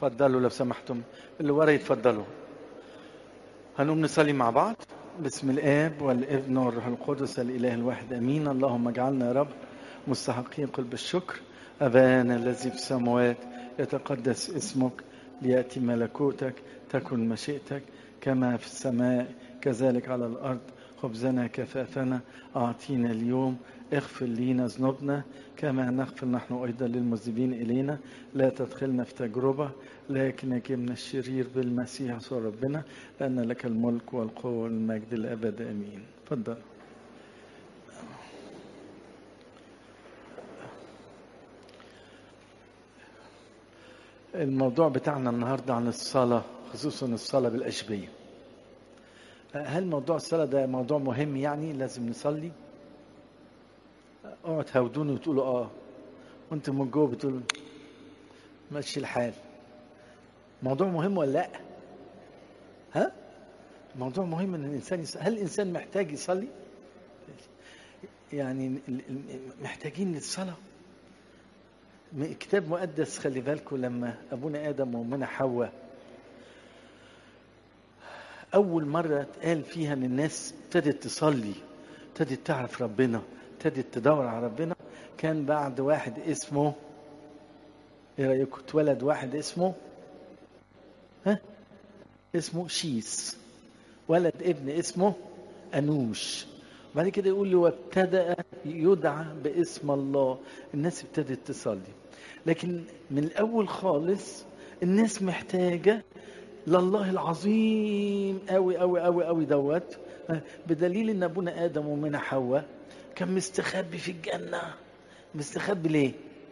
اتفضلوا لو سمحتم اللي ورا يتفضلوا هنقوم نصلي مع بعض بسم الاب والابن والروح القدس الاله الواحد امين اللهم اجعلنا يا رب مستحقين قلب الشكر ابانا الذي في السماوات يتقدس اسمك لياتي ملكوتك تكن مشيئتك كما في السماء كذلك على الارض خبزنا كفافنا اعطينا اليوم اغفر لينا ذنوبنا كما نغفر نحن ايضا للمذنبين الينا لا تدخلنا في تجربه لكن نجمنا الشرير بالمسيح يسوع ربنا لان لك الملك والقوه والمجد الابد امين تفضل الموضوع بتاعنا النهارده عن الصلاه خصوصا الصلاه بالاشبيه هل موضوع الصلاه ده موضوع مهم يعني لازم نصلي اوعوا تهودوني وتقولوا اه وانتم من جوه بتقولوا ماشي الحال موضوع مهم ولا لا ها موضوع مهم ان الانسان يصلي. هل الانسان محتاج يصلي يعني محتاجين للصلاه كتاب مقدس خلي بالكم لما ابونا ادم وامنا حواء اول مره اتقال فيها ان الناس ابتدت تصلي ابتدت تعرف ربنا ابتدت تدور على ربنا كان بعد واحد اسمه ايه رايكم اتولد واحد اسمه ها اسمه شيس ولد ابن اسمه انوش بعد كده يقول له وابتدا يدعى باسم الله الناس ابتدت تصلي لكن من الاول خالص الناس محتاجه لله العظيم قوي قوي قوي قوي دوت بدليل ان ابونا ادم ومنى حواء كان مستخبي في الجنه مستخبي ليه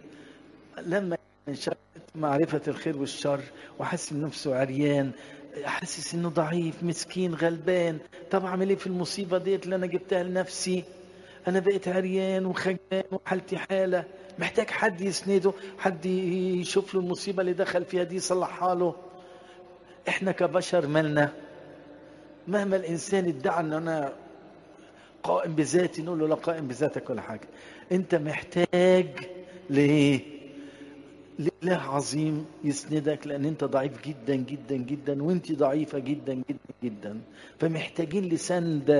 لما انشأت معرفة الخير والشر وحس نفسه عريان حاسس انه ضعيف مسكين غلبان طب اعمل ايه في المصيبة ديت اللي انا جبتها لنفسي انا بقيت عريان وخجلان وحالتي حالة محتاج حد يسنده حد يشوف له المصيبة اللي دخل فيها دي يصلحها له احنا كبشر مالنا مهما الانسان ادعى ان انا قائم بذاتي نقول له لا قائم بذاتك ولا حاجة انت محتاج لايه لإله عظيم يسندك لأن أنت ضعيف جدا جدا جدا وأنت ضعيفة جدا جدا جدا فمحتاجين لسند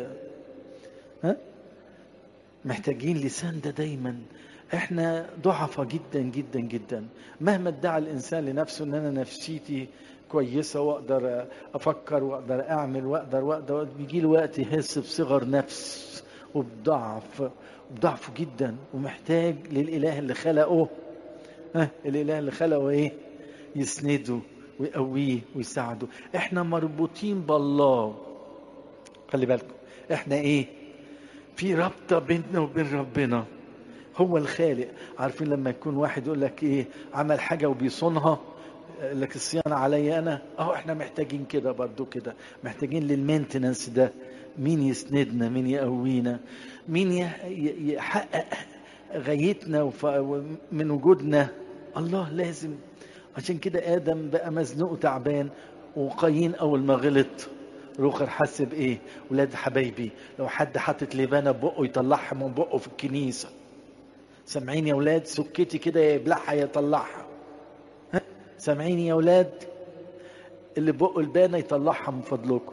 ها محتاجين لسند دايما احنا ضعفة جدا جدا جدا مهما ادعى الإنسان لنفسه أن أنا نفسيتي كويسة وأقدر أفكر وأقدر أعمل وأقدر وأقدر بيجي له وقت يحس بصغر نفس وبضعف بضعفه جدا ومحتاج للإله اللي خلقه ها الاله اللي خلقه ايه يسنده ويقويه ويساعده احنا مربوطين بالله خلي بالكم احنا ايه في رابطه بيننا وبين ربنا هو الخالق عارفين لما يكون واحد يقول لك ايه عمل حاجه وبيصونها لك الصيانه عليا انا اهو احنا محتاجين كده برضو كده محتاجين للمينتننس ده مين يسندنا مين يقوينا مين يحقق غايتنا من وجودنا الله لازم عشان كده ادم بقى مزنوق وتعبان وقايين اول ما غلط روخر حس بايه ولاد حبايبي لو حد حاطط لبانه بقه يطلعها من بقه في الكنيسه سامعين يا ولاد سكتي كده يبلعها يطلعها ها سامعين يا ولاد اللي بقه البانه يطلعها من فضلكم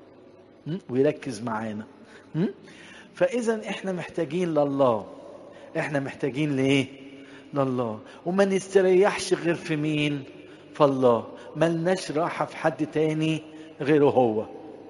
ويركز معانا فاذا احنا محتاجين لله احنا محتاجين لايه لله وما نستريحش غير في مين في الله ملناش راحة في حد تاني غيره هو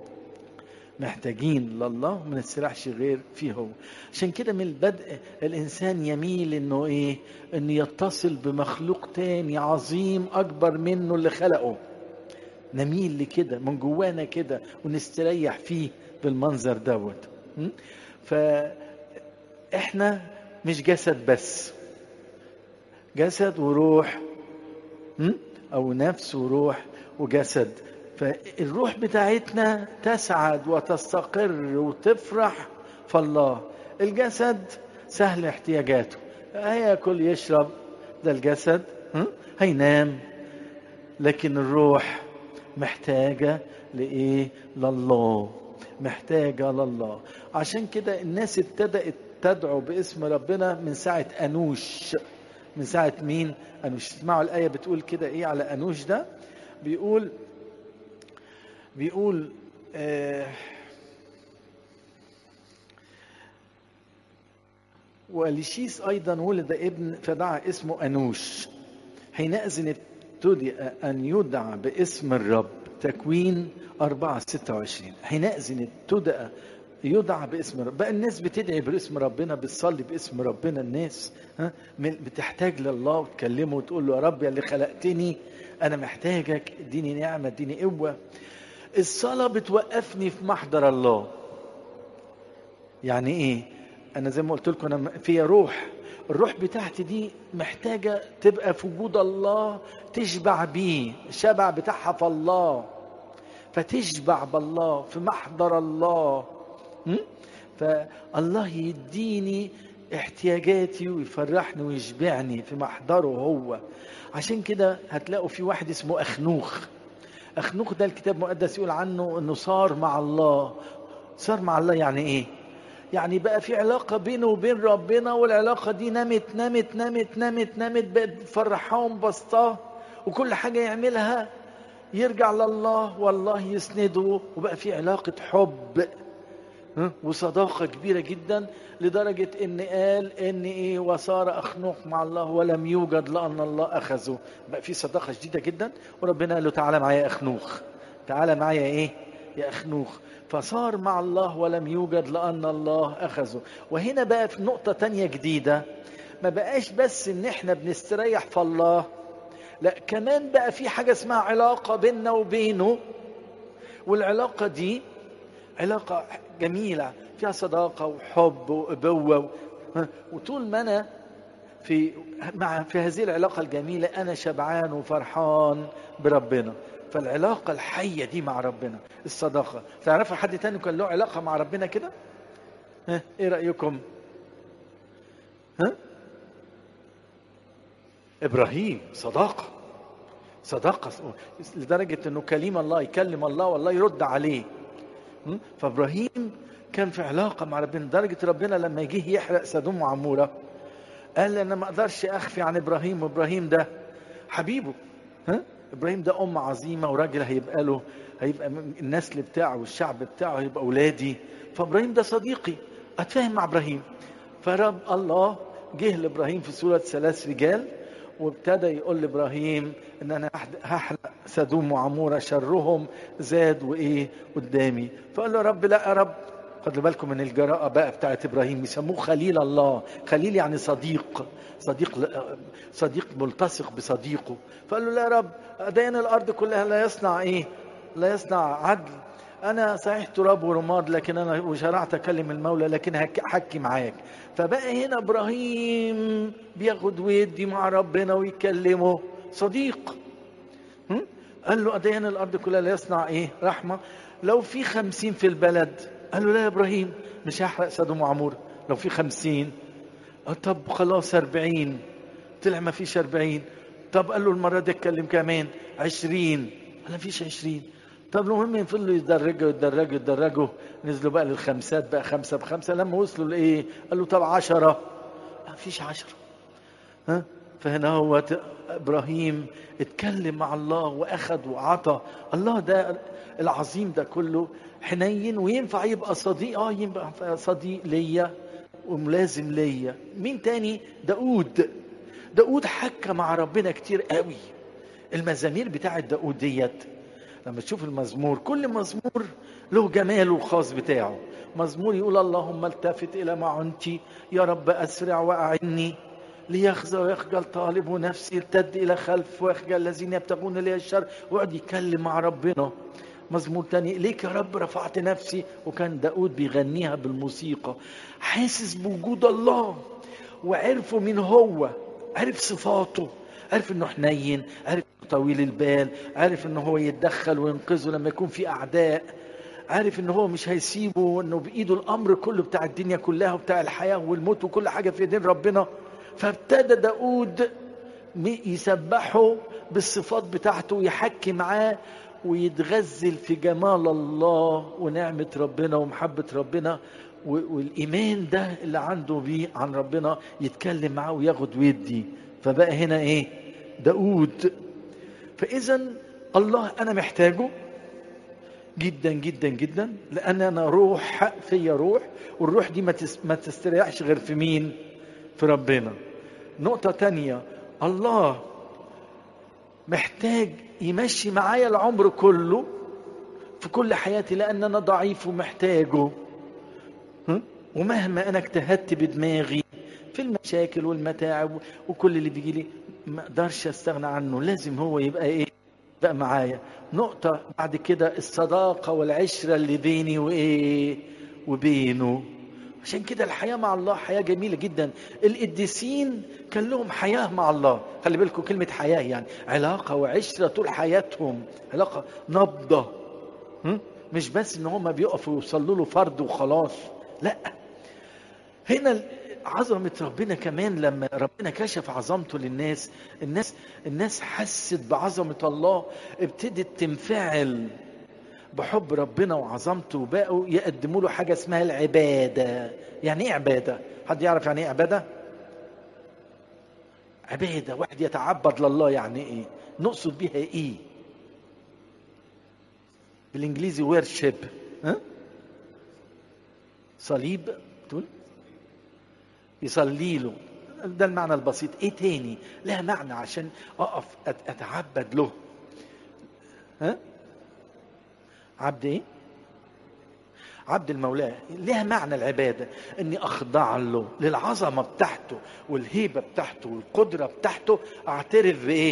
محتاجين لله وما نستريحش غير فيه هو عشان كده من البدء الانسان يميل انه ايه انه يتصل بمخلوق تاني عظيم اكبر منه اللي خلقه نميل لكده من جوانا كده ونستريح فيه بالمنظر دوت فاحنا مش جسد بس جسد وروح او نفس وروح وجسد فالروح بتاعتنا تسعد وتستقر وتفرح فالله الجسد سهل احتياجاته هياكل يشرب ده الجسد هينام لكن الروح محتاجة لإيه لله محتاجة لله عشان كده الناس ابتدأت تدعو باسم ربنا من ساعة أنوش من ساعة مين أنوش اسمعوا الآية بتقول كده إيه على أنوش ده بيقول بيقول آه ولشيس أيضا ولد ابن فدعا اسمه أنوش حينئذ ابتدأ أن يدعى باسم الرب تكوين 4 26 حينئذ ابتدأ يدعى باسم رب بقى الناس بتدعي باسم ربنا بتصلي باسم ربنا الناس ها بتحتاج لله وتكلمه وتقول له يا رب يا اللي خلقتني انا محتاجك اديني نعمه اديني قوه الصلاه بتوقفني في محضر الله يعني ايه انا زي ما قلت لكم انا فيا روح الروح بتاعتي دي محتاجه تبقى في وجود الله تشبع بيه الشبع بتاعها في الله فتشبع بالله في محضر الله فالله يديني احتياجاتي ويفرحني ويشبعني في محضره هو عشان كده هتلاقوا في واحد اسمه أخنوخ أخنوخ ده الكتاب المقدس يقول عنه أنه صار مع الله صار مع الله يعني إيه يعني بقى في علاقة بينه وبين ربنا والعلاقة دي نمت نمت نمت نمت نمت بقت فرحاه ومبسطاه وكل حاجة يعملها يرجع لله والله يسنده وبقى في علاقة حب وصداقة كبيرة جدا لدرجة ان قال ان ايه وصار اخنوخ مع الله ولم يوجد لان الله اخذه بقى في صداقة شديدة جدا وربنا قال له تعالى معايا يا اخنوخ تعالى معايا ايه يا اخنوخ فصار مع الله ولم يوجد لان الله اخذه وهنا بقى في نقطة تانية جديدة ما بقاش بس ان احنا بنستريح في الله لا كمان بقى في حاجة اسمها علاقة بيننا وبينه والعلاقة دي علاقة جميلة فيها صداقة وحب وأبوة وطول ما أنا في مع في هذه العلاقة الجميلة أنا شبعان وفرحان بربنا فالعلاقة الحية دي مع ربنا الصداقة تعرفوا حد تاني كان له علاقة مع ربنا كده ها ايه رأيكم ها إبراهيم صداقة صداقة لدرجة أنه كليم الله يكلم الله والله يرد عليه فابراهيم كان في علاقه مع ربنا لدرجه ربنا لما يجيه يحرق سدوم وعموره قال انا ما اقدرش اخفي عن ابراهيم وابراهيم ده حبيبه ها ابراهيم ده ام عظيمه وراجل هيبقى له هيبقى النسل بتاعه والشعب بتاعه هيبقى اولادي فابراهيم ده صديقي اتفاهم مع ابراهيم فرب الله جه لابراهيم في سوره ثلاث رجال وابتدى يقول لابراهيم ان انا هحرق سدوم وعموره شرهم زاد وايه قدامي فقال له يا رب لا يا رب خدوا بالكم من الجراءة بقى بتاعت ابراهيم يسموه خليل الله خليل يعني صديق صديق صديق ملتصق بصديقه فقال له لا يا رب دين الارض كلها لا يصنع ايه لا يصنع عدل انا صحيح تراب ورماد لكن انا وشرعت اكلم المولى لكن هحكي معاك فبقى هنا ابراهيم بياخد ويدي مع ربنا ويكلمه صديق قال له أديان الأرض كلها لا يصنع إيه رحمة لو في خمسين في البلد قال له لا يا إبراهيم مش هحرق سدوم وعمور لو في خمسين طب خلاص أربعين طلع ما فيش أربعين طب قال له المرة دي اتكلم كمان عشرين قال ما فيش عشرين طب المهم يفضلوا يتدرجوا يتدرجوا يتدرجوا نزلوا بقى للخمسات بقى خمسة بخمسة لما وصلوا لإيه قال له طب عشرة ما فيش عشرة ها فهنا هو ابراهيم اتكلم مع الله واخد وعطى الله ده العظيم ده كله حنين وينفع يبقى صديق اه يبقى صديق ليا وملازم ليا مين تاني داود داود حكى مع ربنا كتير قوي المزامير بتاعت داود ديت لما تشوف المزمور كل مزمور له جماله الخاص بتاعه مزمور يقول اللهم التفت الى معنتي يا رب اسرع واعني ليخزى ويخجل طالب نفسي ارتد الى خلف ويخجل الذين يبتغون لي الشر ويقعد يتكلم مع ربنا مزمور تاني ليك يا رب رفعت نفسي وكان داود بيغنيها بالموسيقى حاسس بوجود الله وعرفه مين هو عرف صفاته عرف انه حنين عرف طويل البال عرف انه هو يتدخل وينقذه لما يكون في اعداء عارف ان هو مش هيسيبه انه بايده الامر كله بتاع الدنيا كلها وبتاع الحياه والموت وكل حاجه في ايدين ربنا فابتدى داود يسبحه بالصفات بتاعته ويحكي معاه ويتغزل في جمال الله ونعمة ربنا ومحبة ربنا والإيمان ده اللي عنده بيه عن ربنا يتكلم معاه وياخد ويدي فبقى هنا ايه داود فاذا الله انا محتاجه جدا جدا جدا لان انا روح فيا روح والروح دي ما تس- ما تستريحش غير في مين في ربنا نقطة تانية الله محتاج يمشي معايا العمر كله في كل حياتي لان انا ضعيف ومحتاجه ها؟ ومهما انا اجتهدت بدماغي في المشاكل والمتاعب وكل اللي بيجي لي ما اقدرش استغنى عنه لازم هو يبقى ايه يبقى معايا نقطة بعد كده الصداقة والعشرة اللي بيني وايه وبينه عشان كده الحياة مع الله حياة جميلة جدا القديسين كان لهم حياة مع الله خلي بالكم كلمة حياة يعني علاقة وعشرة طول حياتهم علاقة نبضة هم؟ مش بس ان هم بيقفوا يوصلوا له فرد وخلاص لا هنا عظمة ربنا كمان لما ربنا كشف عظمته للناس الناس الناس حست بعظمة الله ابتدت تنفعل بحب ربنا وعظمته وبقوا يقدموا له حاجة اسمها العبادة يعني ايه عبادة حد يعرف يعني ايه عبادة عبادة واحد يتعبد لله يعني ايه نقصد بيها ايه بالانجليزي ويرشيب ها صليب تقول يصلي له ده المعنى البسيط ايه تاني لها معنى عشان اقف أت- اتعبد له ها عبد ايه عبد المولاه لها معنى العباده اني اخضع له للعظمه بتاعته والهيبه بتاعته والقدره بتاعته اعترف بايه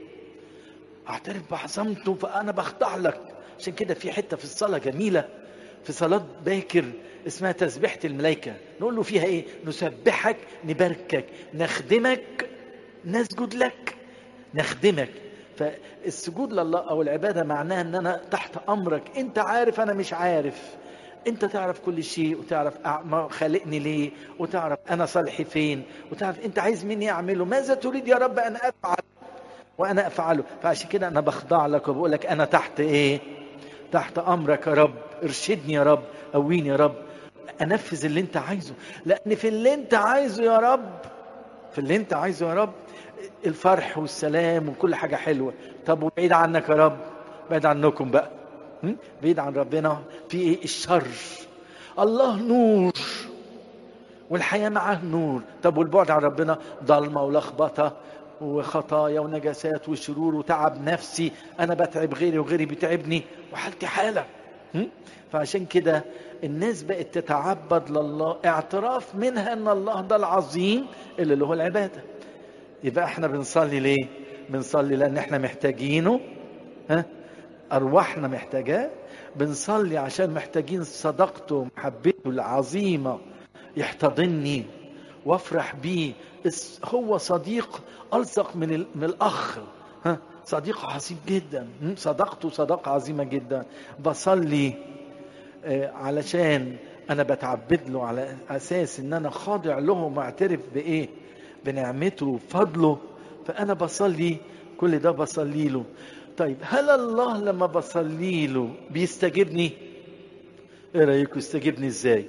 اعترف بعظمته فانا بخضع لك عشان كده في حته في الصلاه جميله في صلاه باكر اسمها تسبيحه الملائكه نقول له فيها ايه نسبحك نباركك نخدمك نسجد لك نخدمك فالسجود لله او العباده معناها ان انا تحت امرك انت عارف انا مش عارف انت تعرف كل شيء وتعرف أع- ما خلقني ليه وتعرف انا صالحي فين وتعرف انت عايز مني اعمله ماذا تريد يا رب ان افعل وانا افعله فعشان كده انا بخضع لك وبقول لك انا تحت ايه تحت امرك يا رب ارشدني يا رب قويني يا رب انفذ اللي انت عايزه لان في اللي انت عايزه يا رب في اللي انت عايزه يا رب الفرح والسلام وكل حاجه حلوه طب وبعيد عنك يا رب بعيد عنكم بقى م? بعيد عن ربنا في ايه الشر الله نور والحياة معاه نور طب والبعد عن ربنا ضلمة ولخبطة وخطايا ونجاسات وشرور وتعب نفسي أنا بتعب غيري وغيري بيتعبني وحالتي حالة م? فعشان كده الناس بقت تتعبد لله اعتراف منها ان الله ده العظيم اللي له العبادة يبقى احنا بنصلي ليه بنصلي لان احنا محتاجينه ها ارواحنا محتاجاه بنصلي عشان محتاجين صداقته ومحبته العظيمه يحتضنني وافرح بيه اس- هو صديق الصق من ال- من الاخ ها صديق عظيم جدا م? صداقته صداقه عظيمه جدا بصلي آه، علشان انا بتعبد له على اساس ان انا خاضع له ومعترف بايه بنعمته وفضله فانا بصلي كل ده بصلي له طيب هل الله لما بصلي له بيستجيبني ايه رايكم يستجيبني ازاي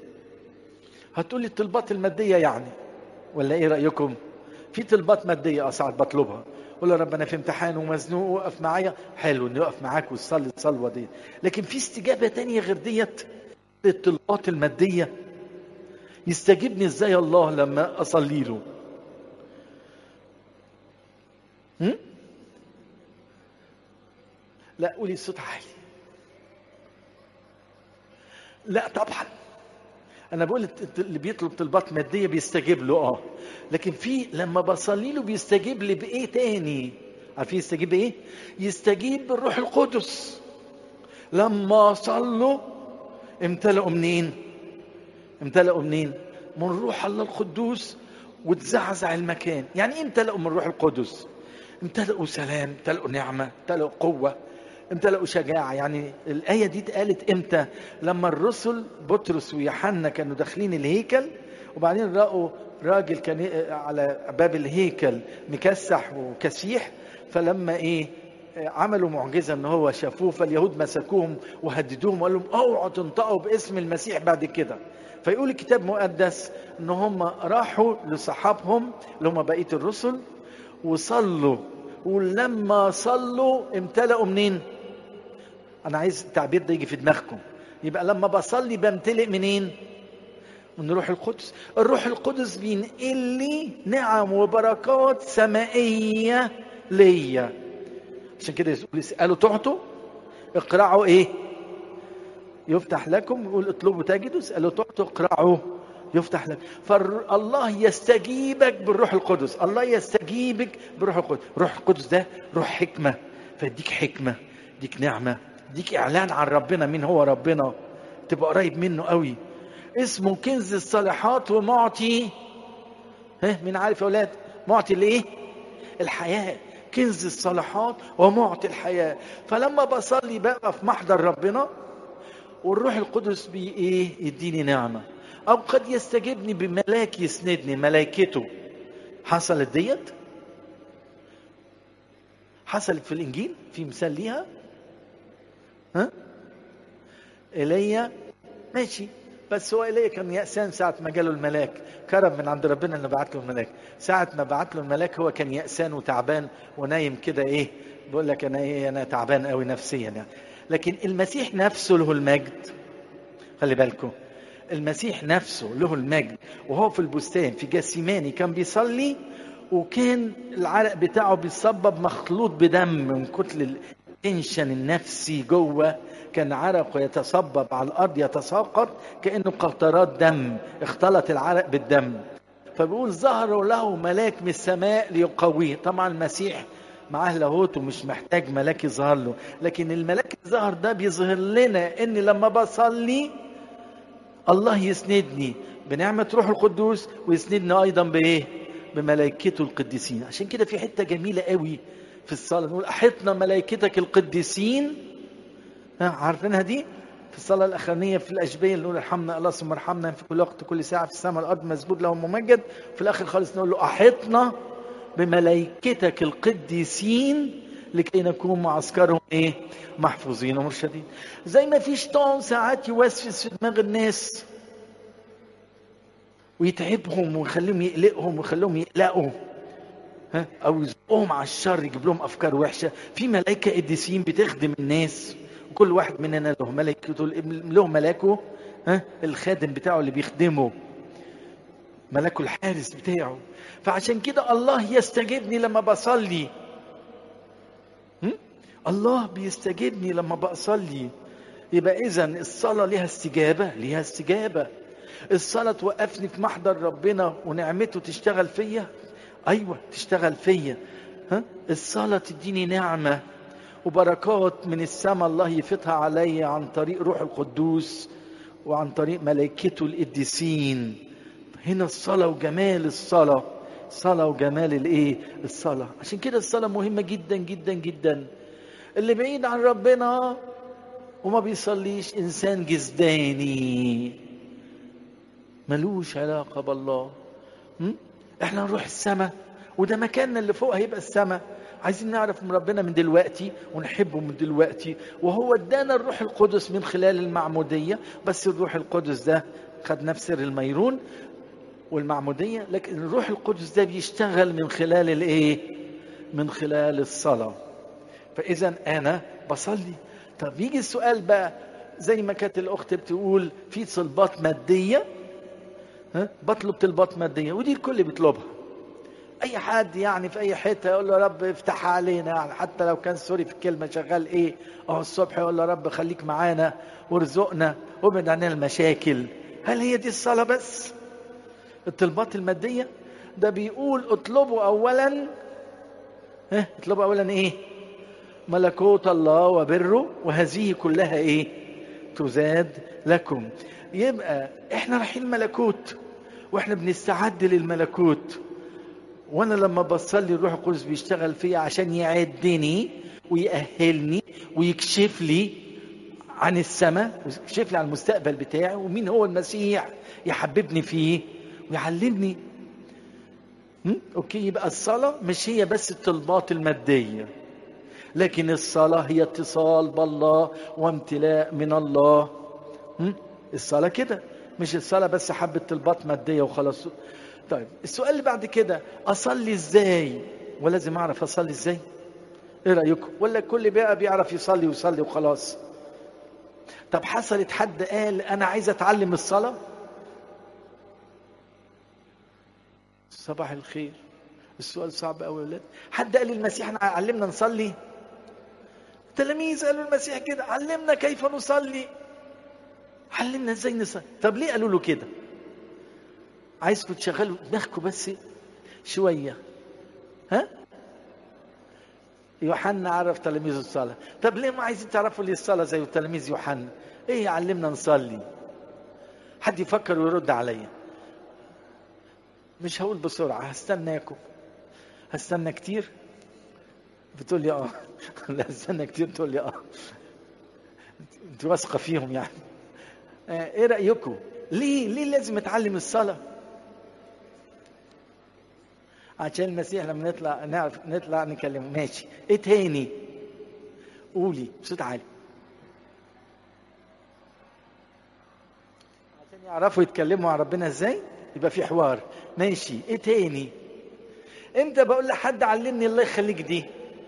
هتقولي الطلبات الماديه يعني ولا ايه رايكم في طلبات ماديه اه ساعات بطلبها قول يا رب انا في امتحان ومزنوق وقف معايا حلو انه يقف معاك وتصلي الصلوه دي لكن في استجابه تانية غير ديت الطلبات الماديه يستجيبني ازاي الله لما اصلي له هم؟ لا قولي صوت عالي لا طبعا انا بقول الت- اللي بيطلب طلبات ماديه بيستجيب له اه لكن في لما بصلي له بيستجيب لي بايه تاني عارفين يستجيب بايه يستجيب بالروح القدس لما صلوا امتلأوا منين امتلأوا منين من روح الله القدوس وتزعزع المكان يعني ايه امتلأوا من روح القدس امتلأوا سلام امتلأوا نعمة امتلأوا قوة امتلأوا شجاعة يعني الآية دي اتقالت امتى لما الرسل بطرس ويوحنا كانوا داخلين الهيكل وبعدين رأوا راجل كان على باب الهيكل مكسح وكسيح فلما ايه عملوا معجزه ان هو شافوه فاليهود مسكوهم وهددوهم وقال لهم اوعوا تنطقوا باسم المسيح بعد كده فيقول الكتاب المقدس ان هم راحوا لصحابهم اللي هم بقيه الرسل وصلوا ولما صلوا امتلأوا منين؟ انا عايز التعبير ده يجي في دماغكم يبقى لما بصلي بمتلئ منين؟ من روح القدس الروح القدس بينقل لي نعم وبركات سمائيه ليا عشان كده يقول اسالوا تعطوا اقرعوا ايه يفتح لكم يقول اطلبوا تجدوا اسالوا تعطوا اقرعوا يفتح لك فالله يستجيبك بالروح القدس الله يستجيبك بالروح القدس الروح القدس ده روح حكمة فيديك حكمة يديك نعمة يديك إعلان عن ربنا مين هو ربنا تبقى قريب منه قوي اسمه كنز الصالحات ومعطي ها مين عارف يا اولاد معطي الايه الحياه كنز الصالحات ومعطي الحياه فلما بصلي بقى في محضر ربنا والروح القدس بي ايه يديني نعمه او قد يستجيبني بملاك يسندني ملائكته حصلت ديت حصلت في الانجيل في مثال ليها ها ايليا ماشي بس هو ايليا كان يأسان ساعة ما جاله الملاك كرم من عند ربنا انه بعت له الملاك ساعة ما بعت له الملاك هو كان يأسان وتعبان ونايم كده ايه بيقول لك انا ايه انا تعبان قوي نفسيا يعني لكن المسيح نفسه له المجد خلي بالكم المسيح نفسه له المجد وهو في البستان في جسيماني كان بيصلي وكان العرق بتاعه بيصبب مخلوط بدم من كتل التنشن النفسي جوه كان عرقه يتصبب على الارض يتساقط كانه قطرات دم اختلط العرق بالدم فبيقول ظهر له ملاك من السماء ليقويه طبعا المسيح معاه لاهوت ومش محتاج ملاك يظهر له لكن الملاك الظهر ده بيظهر لنا ان لما بصلي الله يسندني بنعمة روح القدوس ويسندني أيضا بإيه؟ بملائكته القديسين عشان كده في حتة جميلة قوي في الصلاة نقول أحطنا ملائكتك القديسين ها عارفينها دي؟ في الصلاة الأخرانية في الأشبية نقول ارحمنا الله ثم ارحمنا في كل وقت كل ساعة في السماء الأرض مسجود له ممجد في الآخر خالص نقول له أحطنا بملائكتك القديسين لكي نكون معسكرهم ايه محفوظين ومرشدين زي ما في شيطان ساعات يوسوس في دماغ الناس ويتعبهم ويخليهم يقلقهم ويخليهم يقلقوا ها او يزقهم على الشر يجيب لهم افكار وحشه في ملائكه قديسين بتخدم الناس وكل واحد مننا له ملائكته له ملاكه ها الخادم بتاعه اللي بيخدمه ملاكه الحارس بتاعه فعشان كده الله يستجيبني لما بصلي الله بيستجيبني لما بصلي يبقى اذا الصلاه ليها استجابه ليها استجابه الصلاه توقفني في محضر ربنا ونعمته تشتغل فيا ايوه تشتغل فيا ها الصلاه تديني نعمه وبركات من السماء الله يفيضها عليا عن طريق روح القدوس وعن طريق ملائكته القديسين هنا الصلاه وجمال الصلاه صلاه وجمال الايه الصلاه عشان كده الصلاه مهمه جدا جدا جدا اللي بعيد عن ربنا وما بيصليش انسان جزداني ملوش علاقه بالله م? احنا نروح السماء وده مكاننا اللي فوق هيبقى السماء عايزين نعرف من ربنا من دلوقتي ونحبه من دلوقتي وهو ادانا الروح القدس من خلال المعموديه بس الروح القدس ده خد نفس سر الميرون والمعموديه لكن الروح القدس ده بيشتغل من خلال الايه من خلال الصلاه فاذا انا بصلي طب يجي السؤال بقى زي ما كانت الاخت بتقول في طلبات ماديه ها بطلب طلبات ماديه ودي الكل بيطلبها اي حد يعني في اي حته يقول له يا رب افتح علينا يعني حتى لو كان سوري في الكلمه شغال ايه اه الصبح يقول له يا رب خليك معانا وارزقنا وابعد عننا المشاكل هل هي دي الصلاه بس الطلبات الماديه ده بيقول اطلبوا اولا ها اطلبوا اولا ايه ملكوت الله وبره وهذه كلها ايه تزاد لكم يبقى احنا رايحين ملكوت واحنا بنستعد للملكوت وانا لما بصلي الروح القدس بيشتغل فيا عشان يعدني ويأهلني ويكشف لي عن السماء ويكشف لي عن المستقبل بتاعي ومين هو المسيح يحببني فيه ويعلمني م? اوكي يبقى الصلاة مش هي بس الطلبات المادية لكن الصلاة هي اتصال بالله وامتلاء من الله م? الصلاة كده مش الصلاة بس حبة طلبات مادية وخلاص طيب السؤال اللي بعد كده أصلي إزاي ولازم أعرف أصلي إزاي إيه رأيكم ولا الكل بقى بيعرف يصلي ويصلي وخلاص طب حصلت حد قال أنا عايز أتعلم الصلاة صباح الخير السؤال صعب قوي يا ولاد حد قال المسيح احنا علمنا نصلي التلاميذ قالوا المسيح كده علمنا كيف نصلي علمنا ازاي نصلي طب ليه قالوا له كده عايزكم تشغلوا دماغكم بس شويه ها يوحنا عرف تلاميذ الصلاه طب ليه ما عايزين تعرفوا ليه الصلاه زي تلاميذ يوحنا ايه علمنا نصلي حد يفكر ويرد عليا مش هقول بسرعه هستناكم هستنى كتير بتقول لي اه لا هستنى كتير تقول لي اه انت واثقه فيهم يعني آه ايه رايكم ليه ليه لازم اتعلم الصلاه عشان المسيح لما نطلع نعرف نطلع نكلمه ماشي ايه تاني قولي بصوت عالي عشان يعرفوا يتكلموا عن ربنا ازاي يبقى في حوار ماشي ايه تاني امتى بقول لحد علمني الله يخليك دي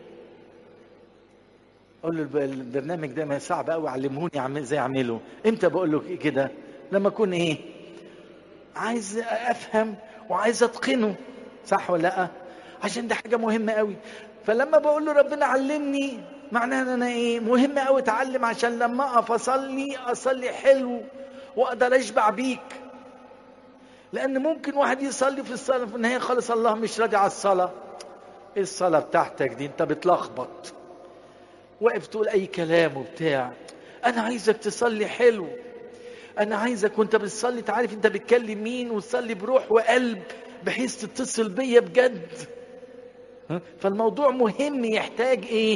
اقول له البرنامج ده ما صعب قوي علموني اعمل ازاي اعمله امتى بقول له كده لما اكون ايه عايز افهم وعايز اتقنه صح ولا لا عشان ده حاجه مهمه قوي فلما بقول له ربنا علمني معناها ان انا ايه مهم قوي اتعلم عشان لما اقف اصلي اصلي حلو واقدر اشبع بيك لان ممكن واحد يصلي في الصلاه في النهايه خالص الله مش راضي على الصلاه ايه الصلاه بتاعتك دي انت بتلخبط واقف تقول اي كلام وبتاع انا عايزك تصلي حلو انا عايزك وانت بتصلي تعرف انت بتكلم مين وتصلي بروح وقلب بحيث تتصل بيا بجد فالموضوع مهم يحتاج ايه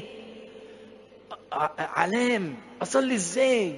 علام اصلي ازاي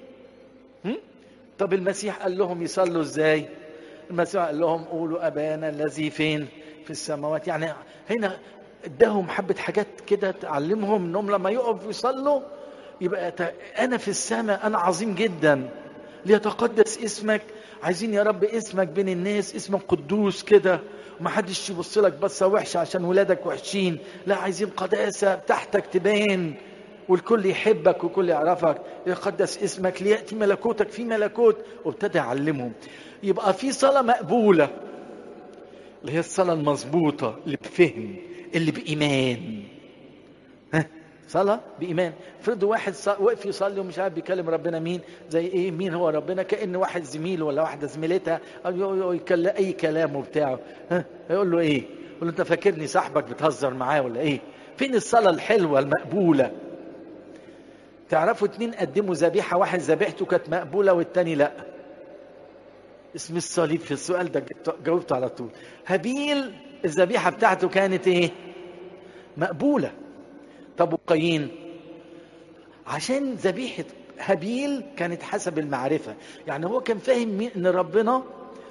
طب المسيح قال لهم يصلوا ازاي المسيح قال لهم قولوا ابانا الذي فين في السماوات يعني هنا اداهم حبه حاجات كده تعلمهم انهم لما يقفوا يصلوا يبقى انا في السماء انا عظيم جدا ليتقدس اسمك عايزين يا رب اسمك بين الناس اسمك قدوس كده ومحدش يبص لك بصه وحشه عشان ولادك وحشين لا عايزين قداسه تحتك تبان والكل يحبك والكل يعرفك يقدس اسمك لياتي ملكوتك في ملكوت وابتدى يعلمهم يبقى في صلاه مقبوله اللي هي الصلاه المظبوطه اللي بفهم اللي بايمان ها صلاة بإيمان افرضوا واحد وقف يصلي ومش عارف بيكلم ربنا مين زي إيه مين هو ربنا كأن واحد زميله ولا واحدة زميلتها أو يكلم أي كلام وبتاعه ها يقول له إيه؟ يقول له أنت فاكرني صاحبك بتهزر معاه ولا إيه؟ فين الصلاة الحلوة المقبولة؟ تعرفوا اتنين قدموا ذبيحة واحد ذبيحته كانت مقبولة والتاني لأ اسم الصليب في السؤال ده جاوبته على طول هابيل الذبيحة بتاعته كانت إيه؟ مقبولة طب وقايين عشان ذبيحة هابيل كانت حسب المعرفة يعني هو كان فاهم ان ربنا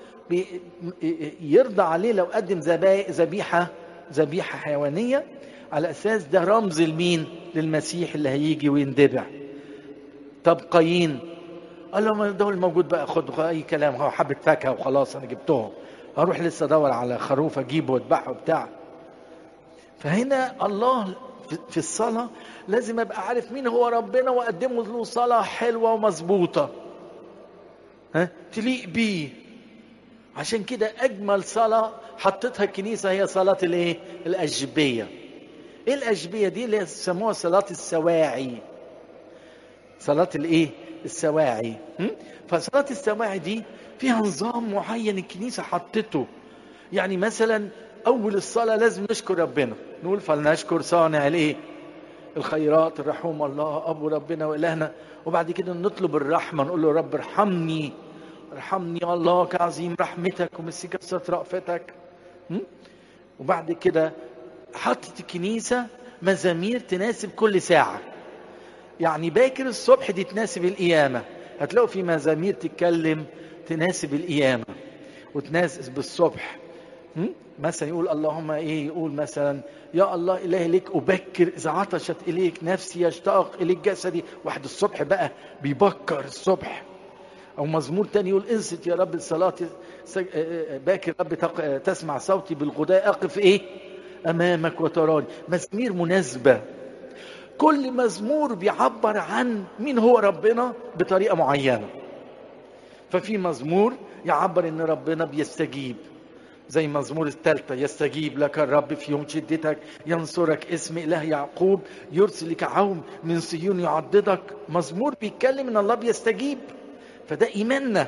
يرضى عليه لو قدم ذبيحة ذبيحة حيوانية على أساس ده رمز لمين للمسيح اللي هيجي ويندبع طب قايين قال له ده الموجود بقى خد اي كلام هو حبة فاكهة وخلاص انا جبتهم هروح لسه ادور على خروف اجيبه واذبحه بتاع فهنا الله في الصلاة لازم أبقى عارف مين هو ربنا وأقدم له صلاة حلوة ومظبوطة ها تليق بيه عشان كده أجمل صلاة حطتها الكنيسة هي صلاة الإيه؟ الأجبية إيه الأجبية دي اللي يسموها صلاة السواعي صلاة الإيه؟ السواعي فصلاة السواعي دي فيها نظام معين الكنيسة حطته يعني مثلا اول الصلاه لازم نشكر ربنا نقول فلنشكر صانع الايه الخيرات الرحوم الله ابو ربنا والهنا وبعد كده نطلب الرحمه نقول له رب ارحمني ارحمني يا الله كعظيم رحمتك ومسي كثره رأفتك وبعد كده حطت الكنيسه مزامير تناسب كل ساعه يعني باكر الصبح دي تناسب القيامه هتلاقوا في مزامير تتكلم تناسب القيامه وتناسب بالصبح م? مثلا يقول اللهم ايه يقول مثلا يا الله الهي ليك ابكر اذا عطشت اليك نفسي يشتاق اليك جسدي واحد الصبح بقى بيبكر الصبح او مزمور تاني يقول انصت يا رب الصلاه سج- آه، آه، باكر رب تق- آه، تسمع صوتي بالغداء اقف ايه امامك وتراني مزامير مناسبه كل مزمور بيعبر عن مين هو ربنا بطريقه معينه ففي مزمور يعبر ان ربنا بيستجيب زي مزمور الثالثة يستجيب لك الرب في يوم شدتك ينصرك اسم إله يعقوب يرسل لك عون من صهيون يعضدك مزمور بيتكلم ان الله بيستجيب فده ايماننا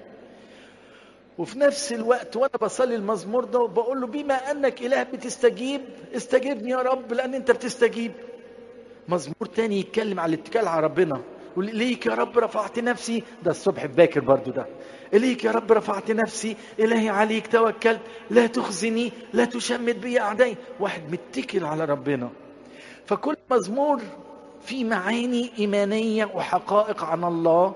وفي نفس الوقت وانا بصلي المزمور ده بقول له بما انك اله بتستجيب استجبني يا رب لان انت بتستجيب مزمور تاني يتكلم على الاتكال على ربنا يقول ليك يا رب رفعت نفسي ده الصبح باكر برضو ده إليك يا رب رفعت نفسي إلهي عليك توكلت لا تخزني لا تشمت بي أعدائي واحد متكل على ربنا فكل مزمور في معاني إيمانية وحقائق عن الله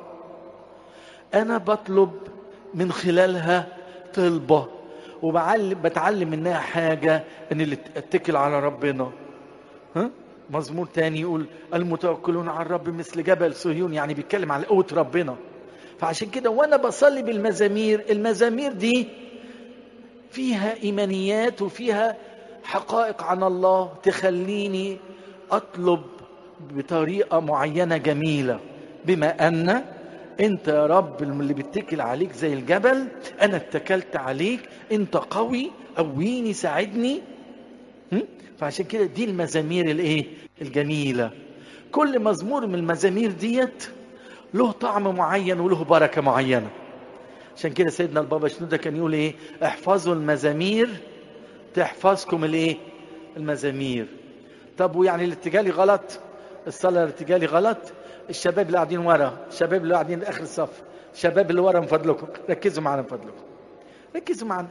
أنا بطلب من خلالها طلبة وبعلم بتعلم منها حاجة إن اللي اتكل على ربنا ها؟ مزمور تاني يقول المتوكلون على الرب مثل جبل صهيون يعني بيتكلم على قوة ربنا فعشان كده وانا بصلي بالمزامير المزامير دي فيها ايمانيات وفيها حقائق عن الله تخليني اطلب بطريقه معينه جميله بما ان انت يا رب اللي بيتكل عليك زي الجبل انا اتكلت عليك انت قوي قويني ساعدني م? فعشان كده دي المزامير الايه الجميله كل مزمور من المزامير ديت له طعم معين وله بركه معينه عشان كده سيدنا البابا شنودة كان يقول ايه احفظوا المزامير تحفظكم الايه المزامير طب ويعني الارتجالي غلط الصلاه الارتجالي غلط الشباب اللي قاعدين ورا الشباب اللي قاعدين اخر الصف الشباب اللي ورا من فضلكم ركزوا معانا من فضلكم ركزوا معانا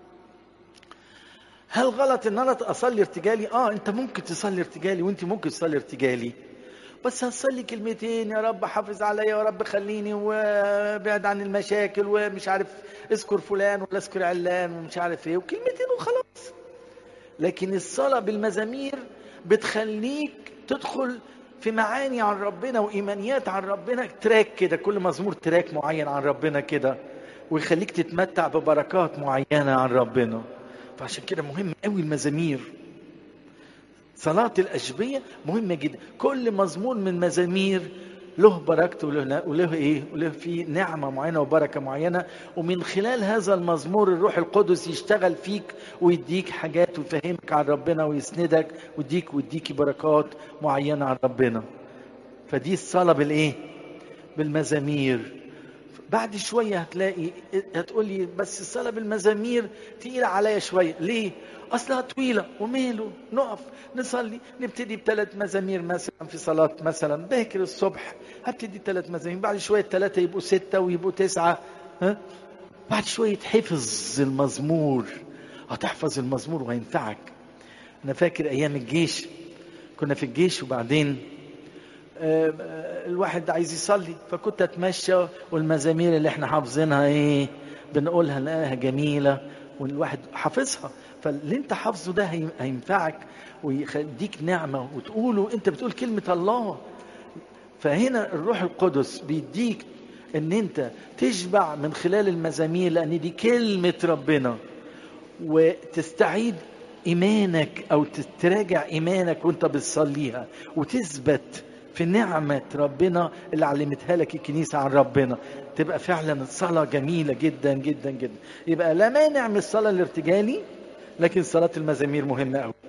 هل غلط ان انا اصلي ارتجالي اه انت ممكن تصلي ارتجالي وانت ممكن تصلي ارتجالي بس هتصلي كلمتين يا رب حافظ عليا يا رب خليني وابعد عن المشاكل ومش عارف اذكر فلان ولا اذكر علان ومش عارف ايه وكلمتين وخلاص لكن الصلاة بالمزامير بتخليك تدخل في معاني عن ربنا وإيمانيات عن ربنا تراك كده كل مزمور تراك معين عن ربنا كده ويخليك تتمتع ببركات معينة عن ربنا فعشان كده مهم قوي المزامير صلاة الأشبية مهمة جدا كل مزمور من مزامير له بركته وله, وله ايه وله فيه نعمة معينة وبركة معينة ومن خلال هذا المزمور الروح القدس يشتغل فيك ويديك حاجات ويفهمك عن ربنا ويسندك ويديك ويديكي بركات معينة عن ربنا فدي الصلاة بالايه بالمزامير بعد شوية هتلاقي هتقولي بس الصلاة بالمزامير تقيلة عليا شوية ليه؟ أصلها طويلة وماله نقف نصلي نبتدي بثلاث مزامير مثلا في صلاة مثلا باكر الصبح هبتدي ثلاث مزامير بعد شوية ثلاثة يبقوا ستة ويبقوا تسعة ها؟ بعد شوية حفظ المزمور هتحفظ المزمور وهينفعك أنا فاكر أيام الجيش كنا في الجيش وبعدين الواحد عايز يصلي فكنت اتمشى والمزامير اللي احنا حافظينها ايه بنقولها نلاقيها جميله والواحد حافظها فاللي انت حافظه ده هينفعك ويديك نعمه وتقوله انت بتقول كلمه الله فهنا الروح القدس بيديك ان انت تشبع من خلال المزامير لان دي كلمه ربنا وتستعيد ايمانك او تراجع ايمانك وانت بتصليها وتثبت في نعمة ربنا اللي علمتها لك الكنيسة عن ربنا تبقى فعلا الصلاة جميلة جدا جدا جدا يبقى لا مانع من الصلاة الارتجالي لكن صلاة المزامير مهمة قوي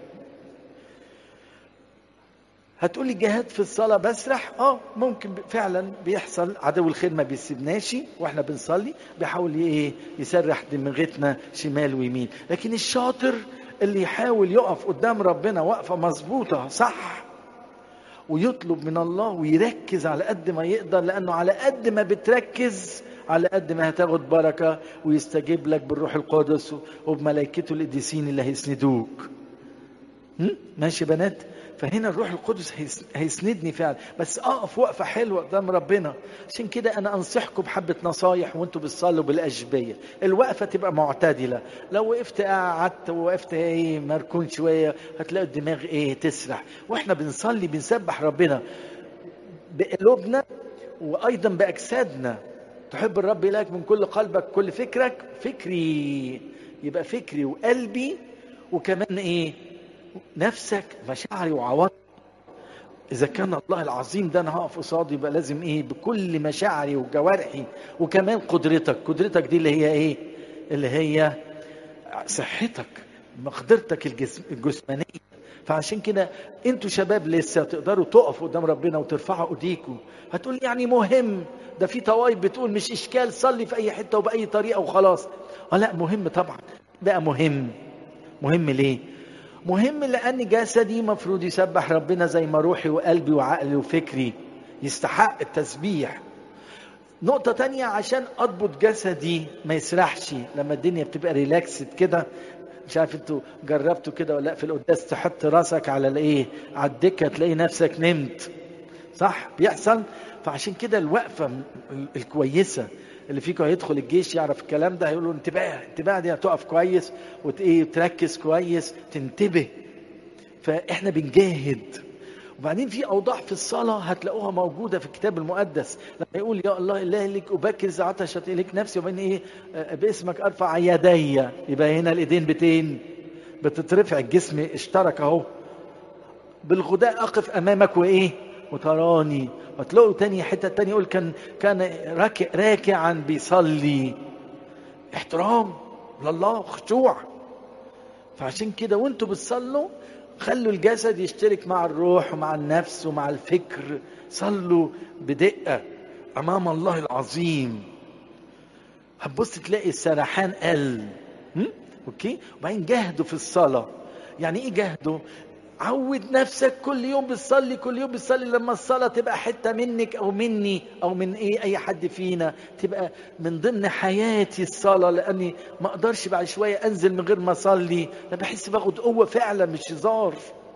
هتقولي جهاد في الصلاة بسرح اه ممكن فعلا بيحصل عدو الخير ما بيسيبناش واحنا بنصلي بيحاول ايه يسرح دماغتنا شمال ويمين لكن الشاطر اللي يحاول يقف قدام ربنا وقفة مظبوطة صح ويطلب من الله ويركز على قد ما يقدر لانه على قد ما بتركز على قد ما هتاخد بركه ويستجيب لك بالروح القدس وبملائكته القديسين اللي هيسندوك ماشي يا بنات فهنا الروح القدس هيس- هيسندني فعلا بس اقف وقفه حلوه قدام ربنا عشان كده انا انصحكم بحبه نصايح وانتوا بتصلوا بالاشبيه الوقفه تبقى معتدله لو وقفت قعدت ووقفت ايه مركون شويه هتلاقي الدماغ ايه تسرح واحنا بنصلي بنسبح ربنا بقلوبنا وايضا باجسادنا تحب الرب الهك من كل قلبك كل فكرك فكري يبقى فكري وقلبي وكمان ايه نفسك مشاعري وعواطفي اذا كان الله العظيم ده انا هقف قصاده يبقى لازم ايه بكل مشاعري وجوارحي وكمان قدرتك قدرتك دي اللي هي ايه اللي هي صحتك مقدرتك الجسم الجسمانيه فعشان كده انتوا شباب لسه تقدروا تقفوا قدام ربنا وترفعوا ايديكم هتقول يعني مهم ده في طوائف بتقول مش اشكال صلي في اي حته وباي طريقه وخلاص اه لا مهم طبعا بقى مهم مهم ليه مهم لان جسدي مفروض يسبح ربنا زي ما روحي وقلبي وعقلي وفكري يستحق التسبيح نقطة تانية عشان أضبط جسدي ما يسرحش لما الدنيا بتبقى ريلاكسد كده مش عارف انتوا جربتوا كده ولا لا في القداس تحط راسك على الايه على الدكة تلاقي نفسك نمت صح بيحصل فعشان كده الوقفة م- ال- الكويسة اللي فيكم هيدخل الجيش يعرف الكلام ده هيقول له انتباه انتباه دي هتقف كويس وت- ايه تركز كويس تنتبه فاحنا بنجاهد وبعدين في اوضاع في الصلاه هتلاقوها موجوده في الكتاب المقدس لما يقول يا الله اله لك ابكر عطشت اليك نفسي وبين ايه آه، باسمك ارفع يدي يبقى هنا الايدين بتين بتترفع الجسم اشترك اهو بالغداء اقف امامك وايه وتراني وتلاقوا تاني حته تانية يقول كان كان راكع راكعا بيصلي احترام لله خشوع فعشان كده وانتوا بتصلوا خلوا الجسد يشترك مع الروح ومع النفس ومع الفكر صلوا بدقة أمام الله العظيم هتبص تلاقي السرحان قل م? اوكي وبعدين جاهدوا في الصلاة يعني ايه جاهدوا عود نفسك كل يوم بتصلي كل يوم بتصلي لما الصلاة تبقى حتة منك أو مني أو من إيه أي حد فينا تبقى من ضمن حياتي الصلاة لأني ما أقدرش بعد شوية أنزل من غير ما أصلي أنا بحس باخد قوة فعلا مش هزار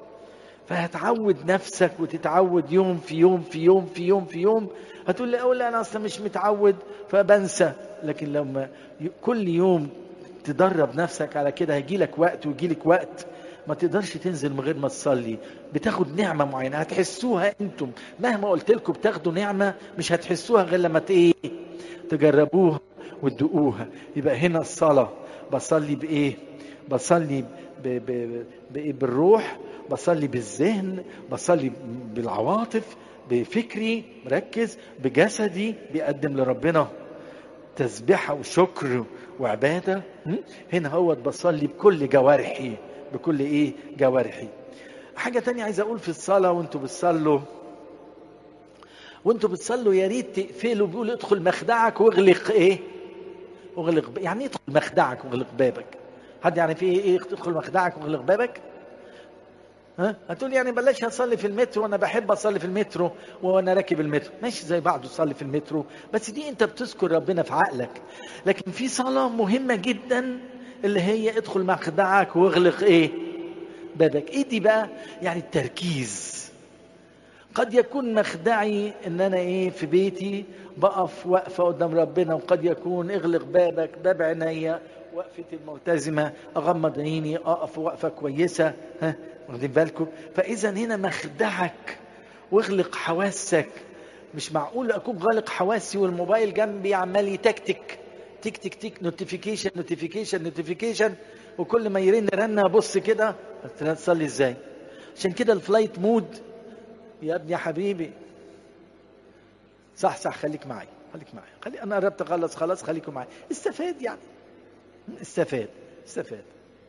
فهتعود نفسك وتتعود يوم في يوم في يوم في يوم في يوم هتقول لي أقول لا أنا أصلا مش متعود فبنسى لكن لما ي- كل يوم تدرب نفسك على كده هيجي لك وقت ويجي لك وقت ما تقدرش تنزل من غير ما تصلي بتاخد نعمة معينة هتحسوها انتم مهما قلت لكم بتاخدوا نعمة مش هتحسوها غير لما ت- ايه تجربوها وتدوقوها يبقى هنا الصلاة بصلي بإيه بصلي ب... ب... ب... بالروح بصلي بالذهن بصلي بالعواطف بفكري مركز بجسدي بيقدم لربنا تسبيحة وشكر وعبادة م? هنا هو بصلي بكل جوارحي بكل ايه جوارحي حاجة تانية عايز اقول في الصلاة وانتوا بتصلوا وانتوا بتصلوا يا ريت تقفلوا بيقول ادخل مخدعك واغلق ايه واغلق ب... يعني ايه ادخل مخدعك واغلق بابك حد يعني في ايه ادخل مخدعك واغلق بابك ها هتقول يعني بلاش اصلي في المترو وانا بحب اصلي في المترو وانا راكب المترو ماشي زي بعض تصلي في المترو بس دي انت بتذكر ربنا في عقلك لكن في صلاة مهمة جدا اللي هي ادخل مخدعك واغلق ايه بابك ايه دي بقى يعني التركيز قد يكون مخدعي ان انا ايه في بيتي بقف وقفة قدام ربنا وقد يكون اغلق بابك باب عينيا وقفتي الملتزمة اغمض عيني اقف وقفة كويسة ها واخدين بالكم فاذا هنا مخدعك واغلق حواسك مش معقول اكون غالق حواسي والموبايل جنبي عمال يتكتك تك تك تك نوتيفيكيشن نوتيفيكيشن نوتيفيكيشن وكل ما يرن رنه ابص كده تصلي ازاي عشان كده الفلايت مود يا ابني يا حبيبي صح صح خليك معي خليك معي خلي انا قربت اخلص خلاص خليكم معي استفاد يعني استفاد استفاد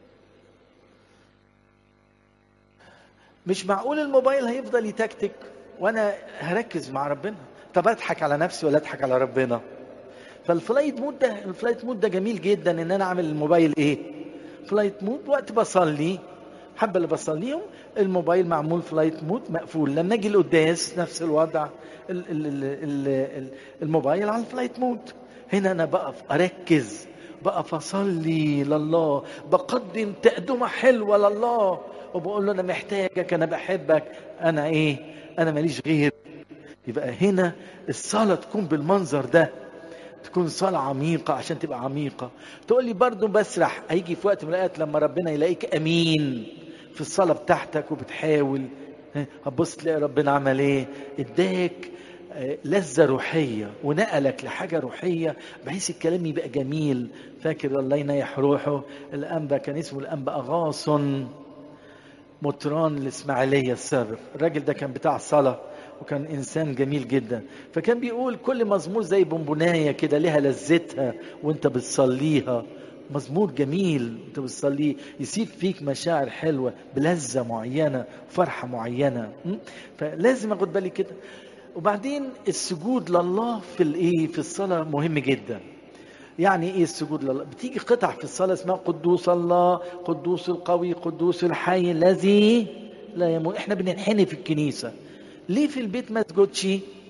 مش معقول الموبايل هيفضل يتكتك وانا هركز مع ربنا طب اضحك على نفسي ولا اضحك على ربنا فالفلايت مود ده الفلايت مود ده جميل جدا ان انا اعمل الموبايل ايه فلايت مود وقت بصلي حبه اللي بصليهم الموبايل معمول فلايت مود مقفول لما اجي القداس نفس الوضع ال ال ال ال ال الموبايل على الفلايت مود هنا انا بقف اركز بقف اصلي لله بقدم تقدمه حلوه لله وبقول له انا محتاجك انا بحبك انا ايه انا ماليش غير يبقى هنا الصلاة تكون بالمنظر ده تكون صلاة عميقة عشان تبقى عميقة تقول لي برضو بسرح هيجي في وقت من الأوقات لما ربنا يلاقيك أمين في الصلاة بتاعتك وبتحاول هتبص تلاقي ربنا عمل ايه اداك لذة روحية ونقلك لحاجة روحية بحيث الكلام يبقى جميل فاكر الله ينيح روحه الأنبا كان اسمه الأنبا أغاصن مطران الإسماعيلية السابق الراجل ده كان بتاع صلاة وكان إنسان جميل جدا فكان بيقول كل مزمور زي بونبوناية كده لها لذتها وانت بتصليها مزمور جميل انت بتصليه يسيب فيك مشاعر حلوة بلذة معينة فرحة معينة فلازم اخد بالي كده وبعدين السجود لله في الايه في الصلاه مهم جدا يعني ايه السجود لله بتيجي قطع في الصلاه اسمها قدوس الله قدوس القوي قدوس الحي الذي لا يموت احنا بننحني في الكنيسه ليه في البيت ما تسجدش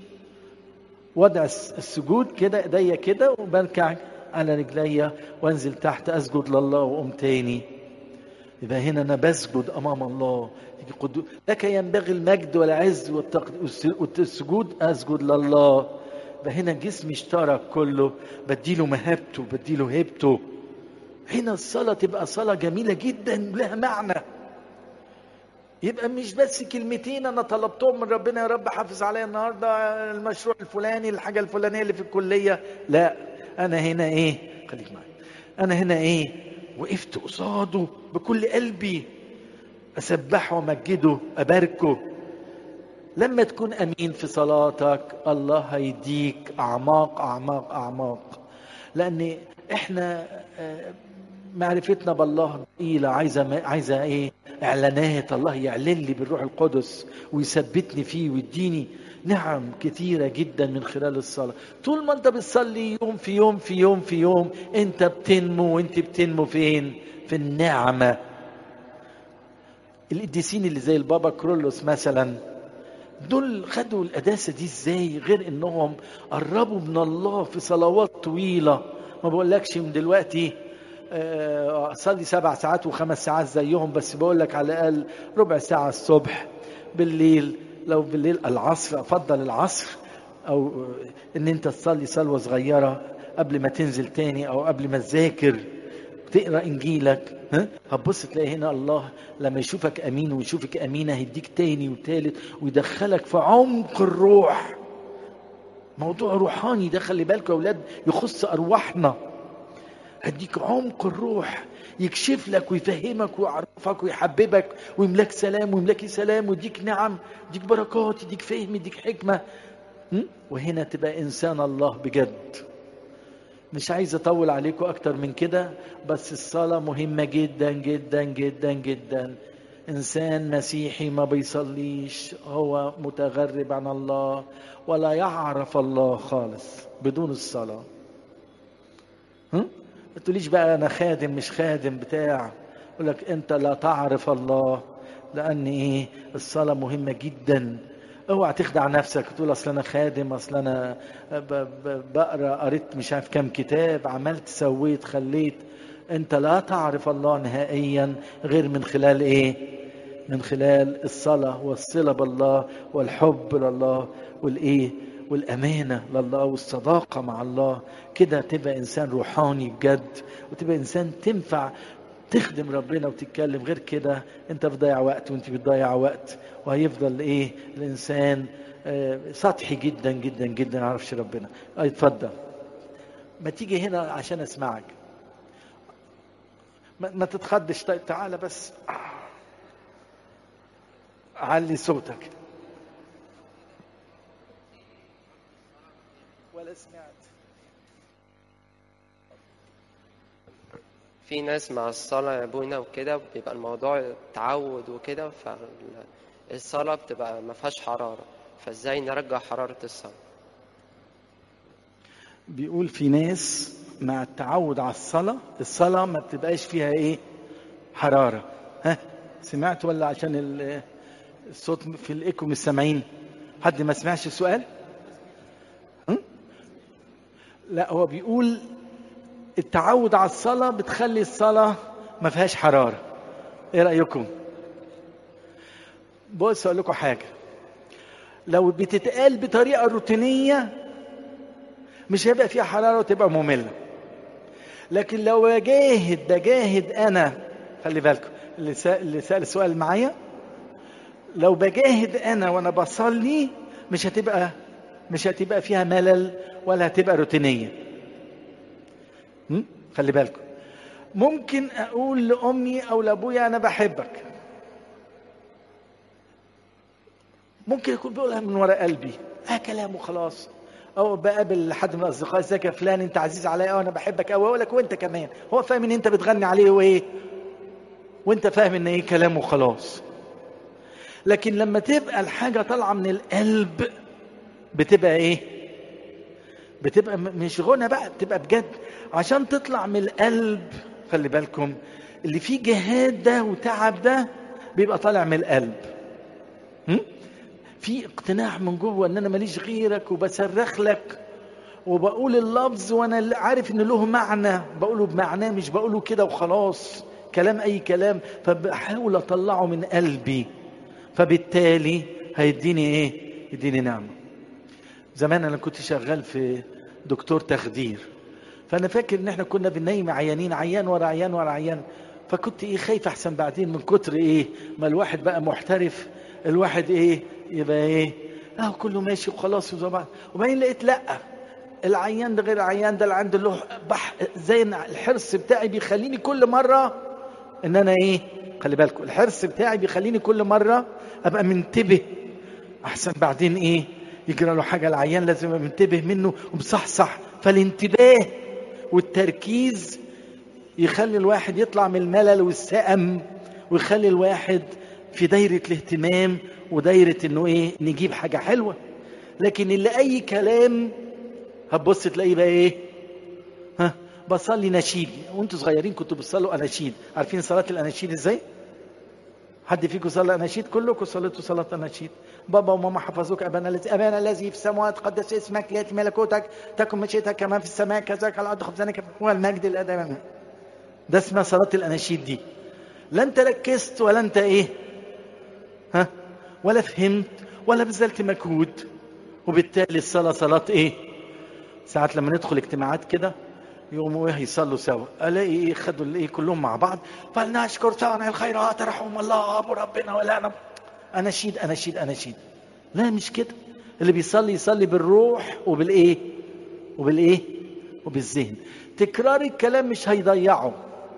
وضع السجود كده ايديا كده وبركع على رجليا وانزل تحت اسجد لله واقوم تاني يبقى هنا انا بسجد امام الله لك ينبغي المجد والعز والسجود اسجد لله يبقى هنا جسمي اشترك كله بديله مهابته بديله هيبته هنا الصلاة تبقى صلاة جميلة جدا لها معنى يبقى مش بس كلمتين انا طلبتهم من ربنا يا رب حافظ عليا النهارده المشروع الفلاني الحاجه الفلانيه اللي في الكليه لا انا هنا ايه خليك معايا انا هنا ايه وقفت قصاده بكل قلبي اسبحه وامجده اباركه لما تكون امين في صلاتك الله هيديك اعماق اعماق اعماق لان احنا معرفتنا بالله ضئيله عايزه عايزه ايه اعلانات الله يعلن لي بالروح القدس ويثبتني فيه ويديني نعم كثيرة جدا من خلال الصلاة طول ما انت بتصلي يوم في يوم في يوم في يوم انت بتنمو وانت بتنمو فين في النعمة القديسين اللي زي البابا كرولوس مثلا دول خدوا القداسة دي ازاي غير انهم قربوا من الله في صلوات طويلة ما بقولكش من دلوقتي اصلي سبع ساعات وخمس ساعات زيهم بس بقول لك على الاقل ربع ساعه الصبح بالليل لو بالليل العصر افضل العصر او ان انت تصلي صلوه صغيره قبل ما تنزل تاني او قبل ما تذاكر تقرا انجيلك ها هتبص تلاقي هنا الله لما يشوفك امين ويشوفك امينه هيديك تاني وتالت ويدخلك في عمق الروح موضوع روحاني ده خلي بالكم يا اولاد يخص ارواحنا هديك عمق الروح يكشف لك ويفهمك ويعرفك ويحببك ويملاك سلام ويملاك سلام ويديك نعم يديك بركات يديك فهم يديك حكمة وهنا تبقى إنسان الله بجد مش عايز أطول عليكم أكتر من كده بس الصلاة مهمة جدا جدا جدا جدا إنسان مسيحي ما بيصليش هو متغرب عن الله ولا يعرف الله خالص بدون الصلاة هم؟ ما تقوليش بقى انا خادم مش خادم بتاع يقول لك انت لا تعرف الله لان ايه الصلاه مهمه جدا اوعى تخدع نفسك تقول اصل انا خادم اصل انا بقرا قريت مش عارف كام كتاب عملت سويت خليت انت لا تعرف الله نهائيا غير من خلال ايه من خلال الصلاه والصله بالله والحب لله والايه والأمانة لله والصداقة مع الله كده تبقى إنسان روحاني بجد وتبقى إنسان تنفع تخدم ربنا وتتكلم غير كده أنت بتضيع وقت وأنت بتضيع وقت وهيفضل إيه الإنسان آه سطحي جدا جدا جدا ما يعرفش ربنا أي اتفضل ما تيجي هنا عشان أسمعك ما, ما تتخضش طيب تعالى بس علي صوتك ولا سمعت في ناس مع الصلاة يا ابونا وكده بيبقى الموضوع تعود وكده فالصلاة بتبقى ما فيهاش حرارة فازاي نرجع حرارة الصلاة بيقول في ناس مع التعود على الصلاة الصلاة ما بتبقاش فيها ايه حرارة ها سمعت ولا عشان الصوت في الايكو مش سامعين حد ما سمعش السؤال لا هو بيقول التعود على الصلاة بتخلي الصلاة ما فيهاش حرارة ايه رأيكم بص اقول لكم حاجه لو بتتقال بطريقه روتينيه مش هيبقى فيها حراره وتبقى ممله لكن لو بجاهد بجاهد انا خلي بالكم اللي سأل, اللي سأل السؤال معايا لو بجاهد انا وانا بصلي مش هتبقى مش هتبقى فيها ملل ولا هتبقى روتينيه م? خلي بالكم ممكن اقول لامي او لابويا انا بحبك ممكن يكون بيقولها من وراء قلبي اه كلامه خلاص او بقابل حد من الاصدقاء ازيك يا فلان انت عزيز عليا وانا بحبك قوي اقول لك وانت كمان هو فاهم ان انت بتغني عليه وايه وانت فاهم ان ايه كلامه خلاص لكن لما تبقى الحاجه طالعه من القلب بتبقى ايه بتبقى مش غنى بقى بتبقى بجد عشان تطلع من القلب خلي بالكم اللي فيه جهاد ده وتعب ده بيبقى طالع من القلب م? في اقتناع من جوه ان انا ماليش غيرك وبصرخ لك وبقول اللفظ وانا عارف ان له معنى بقوله بمعناه مش بقوله كده وخلاص كلام اي كلام فبحاول اطلعه من قلبي فبالتالي هيديني ايه يديني نعمه زمان انا كنت شغال في دكتور تخدير فانا فاكر ان احنا كنا بننيم عيانين عيان ورا عيان ورا عيان فكنت ايه خايف احسن بعدين من كتر ايه ما الواحد بقى محترف الواحد ايه يبقى ايه اه كله ماشي وخلاص وزبعا وبعدين لقيت لا العيان ده غير العيان ده اللي عنده له بح زي الحرص بتاعي بيخليني كل مره ان انا ايه خلي بالكم الحرص بتاعي بيخليني كل مره ابقى منتبه احسن بعدين ايه يجرى له حاجه العيان لازم ابقى منتبه منه ومصحصح فالانتباه والتركيز يخلي الواحد يطلع من الملل والسأم ويخلي الواحد في دايرة الاهتمام ودايرة انه ايه نجيب حاجة حلوة لكن اللي اي كلام هتبص تلاقيه بقى ايه ها بصلي نشيد وانتوا صغيرين كنتوا بتصلوا اناشيد عارفين صلاة الاناشيد ازاي حد فيكم صلى اناشيد كلكم صليتوا صلاة اناشيد بابا وماما حفظوك ابانا الذي ابانا الذي في السماوات قدس اسمك لياتي ملكوتك تكن مشيئتك كما في السماء كذلك على الارض خبزنا هو المجد الادم ده اسمها صلاة الاناشيد دي لا انت ركزت ولا انت ايه ها ولا فهمت ولا بذلت مجهود وبالتالي الصلاة صلاة ايه ساعات لما ندخل اجتماعات كده يقوموا ايه يصلوا سوا الاقي ايه خدوا الايه كلهم مع بعض فلنشكر صانع الخيرات رحم الله ابو ربنا ولا انا اناشيد اناشيد اناشيد لا مش كده اللي بيصلي يصلي بالروح وبالايه وبالايه وبالذهن تكرار الكلام مش هيضيعه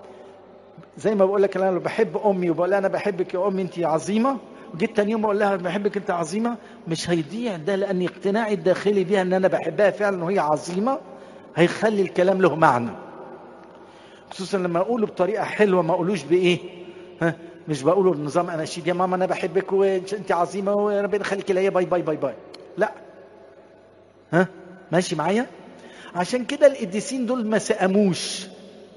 زي ما بقول لك انا بحب امي وبقول لها انا بحبك يا امي انت عظيمه وجيت تاني يوم اقول لها بحبك انت عظيمه مش هيضيع ده لان اقتناعي الداخلي بيها ان انا بحبها فعلا وهي عظيمه هيخلي الكلام له معنى خصوصا لما اقوله بطريقه حلوه ما اقولوش بايه ها مش بقوله بنظام اناشيد يا ماما انا بحبك وانت عظيمه وربنا يخليك ليا باي باي باي باي لا ها ماشي معايا عشان كده القديسين دول ما سأموش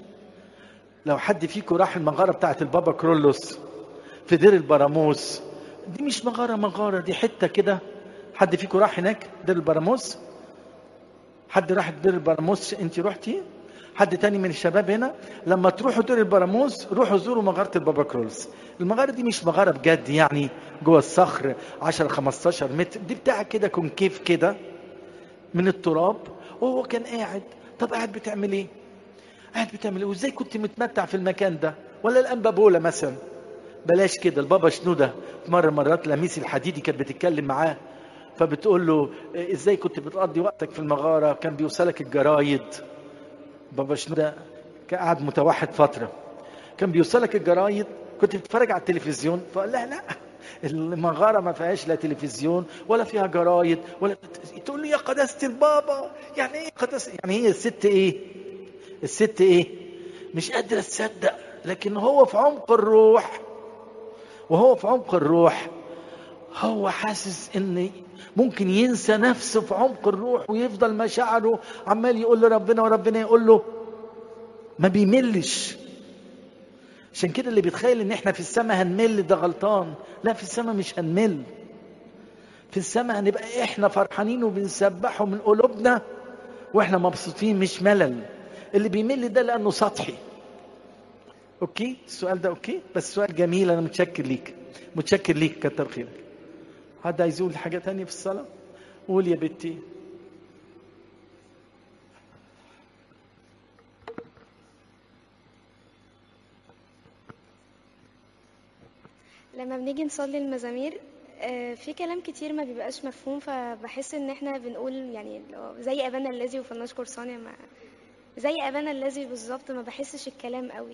لو حد فيكم راح المغاره بتاعت البابا كرولوس في دير البراموس دي مش مغاره مغاره دي حته كده حد فيكم راح هناك دير البراموس حد راح دير البراموس انت رحتي حد تاني من الشباب هنا لما تروحوا دير البراموس روحوا زوروا مغاره البابا كرولوس المغاره دي مش مغاره بجد يعني جوه الصخر 10 15 متر دي بتاع كده كونكيف كده من التراب وهو كان قاعد طب قاعد بتعمل ايه قاعد بتعمل ايه وازاي كنت متمتع في المكان ده ولا الانبا بولا مثلا بلاش كده البابا شنودة في مرة مرات لميس الحديدي كانت بتتكلم معاه فبتقول له ازاي كنت بتقضي وقتك في المغارة كان بيوصلك الجرايد بابا شنودة كان قاعد متوحد فترة كان بيوصلك الجرايد كنت بتتفرج على التلفزيون فقال لها لا المغارة ما فيهاش لا تلفزيون ولا فيها جرايد ولا تقول لي يا قداسة البابا يعني ايه قداسة يعني هي الست ايه الست ايه مش قادرة تصدق لكن هو في عمق الروح وهو في عمق الروح هو حاسس ان ممكن ينسى نفسه في عمق الروح ويفضل مشاعره عمال يقول لربنا وربنا يقول له ما بيملش عشان كده اللي بيتخيل ان احنا في السماء هنمل ده غلطان لا في السماء مش هنمل في السماء هنبقى احنا فرحانين وبنسبحه من قلوبنا واحنا مبسوطين مش ملل اللي بيمل ده لانه سطحي اوكي السؤال ده اوكي بس سؤال جميل انا متشكر ليك متشكر ليك كتر خيرك حد عايز يقول حاجة تانية في الصلاة قول يا بنتي لما بنيجي نصلي المزامير آه، في كلام كتير ما بيبقاش مفهوم فبحس ان احنا بنقول يعني لو زي ابانا الذي وفلنشكر صانع ما زي ابانا الذي بالظبط ما بحسش الكلام قوي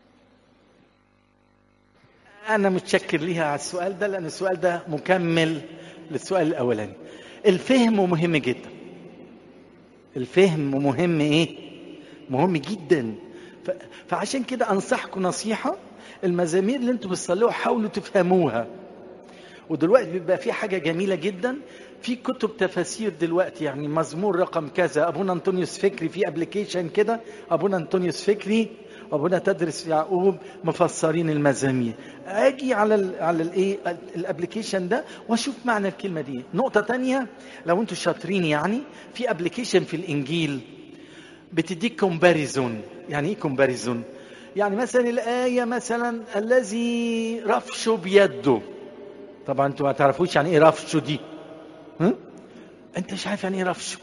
أنا متشكر ليها على السؤال ده لأن السؤال ده مكمل للسؤال الأولاني الفهم مهم جدا الفهم مهم إيه؟ مهم جدا ف... فعشان كده أنصحكم نصيحة المزامير اللي انتوا بتصلوها حاولوا تفهموها ودلوقتي بيبقى في حاجة جميلة جدا في كتب تفاسير دلوقتي يعني مزمور رقم كذا ابونا انطونيوس فكري في ابلكيشن كده ابونا انطونيوس فكري وابونا تدرس يعقوب مفسرين المزامير اجي على ال على الايه الابلكيشن ده واشوف معنى الكلمه دي نقطه تانية لو انتوا شاطرين يعني في ابلكيشن في الانجيل بتديك كومباريزون يعني ايه كومباريزون يعني مثلا الايه مثلا الذي رفشه بيده طبعا انتوا ما تعرفوش يعني ايه رفشه دي ها؟ انت مش عارف يعني ايه رفشه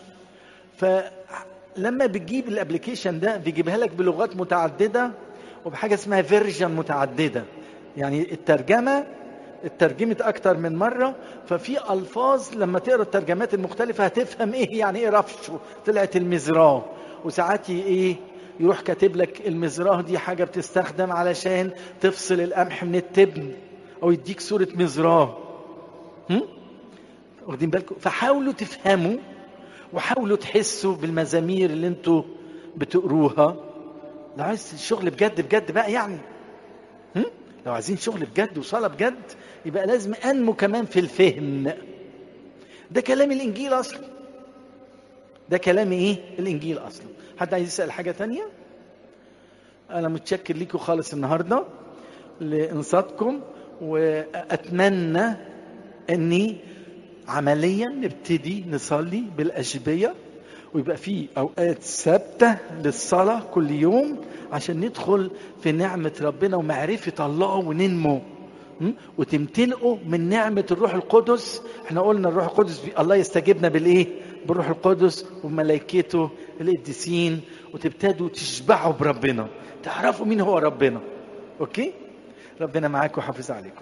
فلما بتجيب الابلكيشن ده بيجيبها لك بلغات متعدده وبحاجه اسمها فيرجن متعدده يعني الترجمه اترجمت اكتر من مره ففي الفاظ لما تقرا الترجمات المختلفه هتفهم ايه يعني ايه رفشه طلعت المزراه وساعات ايه يروح كاتب لك المزراه دي حاجه بتستخدم علشان تفصل القمح من التبن او يديك صوره مزراه هم؟ واخدين بالكم فحاولوا تفهموا وحاولوا تحسوا بالمزامير اللي انتوا بتقروها لو عايز شغل بجد بجد بقى يعني هم؟ لو عايزين شغل بجد وصلاة بجد يبقى لازم انمو كمان في الفهم ده كلام الانجيل اصلا ده كلام ايه الانجيل اصلا حد عايز يسال حاجه تانية انا متشكر ليكم خالص النهارده لانصاتكم واتمنى اني عمليا نبتدي نصلي بالاشبيه ويبقى في اوقات ثابته للصلاه كل يوم عشان ندخل في نعمه ربنا ومعرفه الله وننمو م? وتمتلئوا من نعمه الروح القدس احنا قلنا الروح القدس بي- الله يستجيبنا بالايه بالروح القدس وملائكته القديسين وتبتدوا تشبعوا بربنا تعرفوا مين هو ربنا اوكي ربنا معاكم وحافظ عليكم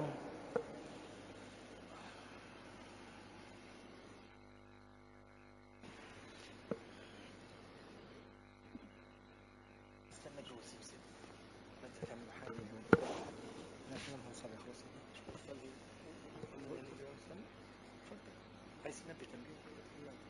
استنى جوه سيب سيب ما تكمل حاجه عشان هنصلي خلاص عايز تنبه تنبيه